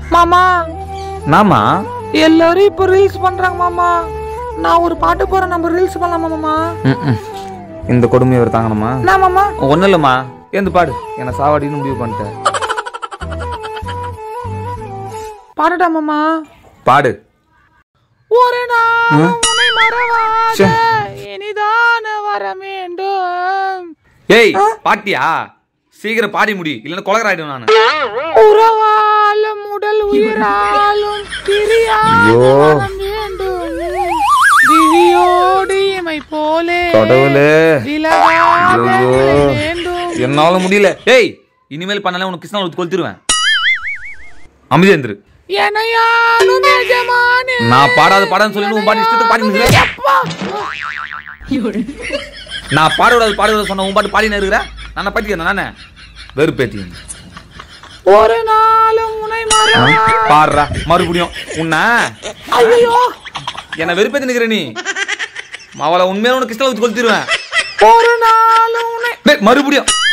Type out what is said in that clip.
மாமா நாமா எல்லாரும் இப்ப ரீல்ஸ் பண்றாங்க மாமா நான் ஒரு பாட்டு போறேன் நம்ம ரீல்ஸ் பண்ணலாமா மாமா இந்த கொடுமையை ஒரு தாங்கணுமா என்ன மாமா ஒன்றும் இல்லைம்மா ஏந்து பாடு என்னை சாவாடின்னு முடிவு பண்ணிட்டேன் பாடட்டா மாமா பாடு ஒரு நாள் உன்னை மறவாத ச்சே. இனிதான வர வேண்டும் ஏய் பாட்டியா சீக்கிரம் பாடி முடி இல்லைன்னா கொலகராயிடும் நான் உறவாலும் உடல் உயிராலும் பிரியாத ஐயோ. வரம் வேண்டும் விழியோடு இமை போலே கடவுளே விலகாத ஐயோ. நிலை வேண்டும் என்னால முடியல ஏய் இனிமேல் பண்ணல உனக்கு கிருஷ்ணா ஊத்தி கொளுத்திருவேன் அமைதி இருந்துரு எனையாலும் எஜமானே நான் பாடாத பாடான்னு சொல்லி உன் பாட்டு இஷ்டத்துக்கு பாடி நிற்கிறேன் அப்பா. நான் பாடக்கூடாது பாடக்கூடாது சொன்ன உன் பாட்டு பாடி இருக்கிறேன் நான் பாட்டிக்கிறேன் நானே வெறுப்பேத்தி ஒரு நாளும் உன்னை மறவா பாடுறா மறுபடியும் உன்னை ஐயோ என்ன வெறுப்பேத்தி நிக்கிற நீ அவளை உண்மையான உனக்கு கிருஷ்ணா ஊத்தி கொளுத்திருவேன் ஒரு நாளும் உன்னை டேய், மறுபடியும்